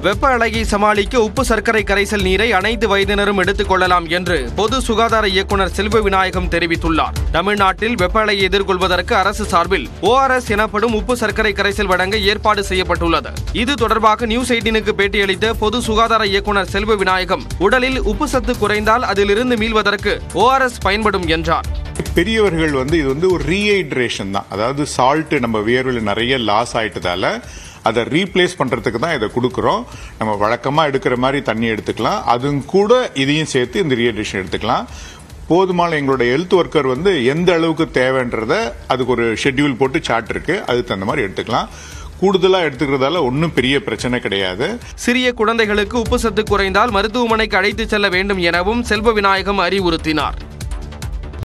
வெப்ப அலையை சமாளிக்க உப்பு சர்க்கரை கரைசல் நீரை அனைத்து வயதினரும் எடுத்துக் கொள்ளலாம் என்று பொது சுகாதார இயக்குநர் செல்வ விநாயகம் தெரிவித்துள்ளார் தமிழ்நாட்டில் வெப்ப அலையை எதிர்கொள்வதற்கு அரசு சார்பில் ஓஆர்எஸ் எனப்படும் உப்பு சர்க்கரை கரைசல் வழங்க ஏற்பாடு செய்யப்பட்டுள்ளது இது தொடர்பாக நியூஸ் எயிட்டீனுக்கு பேட்டியளித்த பொது சுகாதார இயக்குநர் செல்வ விநாயகம் உடலில் உப்பு சத்து குறைந்தால் அதிலிருந்து மீள்வதற்கு ஓஆர்எஸ் பயன்படும் என்றார் பெரியவர்கள் வந்து இது வந்து ஒரு ரீஹைட்ரேஷன் தான் அதாவது சால்ட் நம்ம வியர்வில் நிறைய லாஸ் ஆயிட்டதால அதை ரீப்ளேஸ் பண்றதுக்கு தான் இதை கொடுக்குறோம் நம்ம வழக்கமா எடுக்கிற மாதிரி தண்ணி எடுத்துக்கலாம் அதுவும் கூட இதையும் சேர்த்து இந்த ரீஹைட்ரேஷன் எடுத்துக்கலாம் போதுமான எங்களோட ஹெல்த் ஒர்க்கர் வந்து எந்த அளவுக்கு தேவைன்றத அதுக்கு ஒரு ஷெட்யூல் போட்டு சார்ட் இருக்கு அதுக்கு தகுந்த மாதிரி எடுத்துக்கலாம் கூடுதலா எடுத்துக்கிறதால ஒன்றும் பெரிய பிரச்சனை கிடையாது சிறிய குழந்தைகளுக்கு உப்பு சத்து குறைந்தால் மருத்துவமனைக்கு அழைத்துச் செல்ல வேண்டும் எனவும் செல்வ விநாயகம் அறிவுறுத்தினார்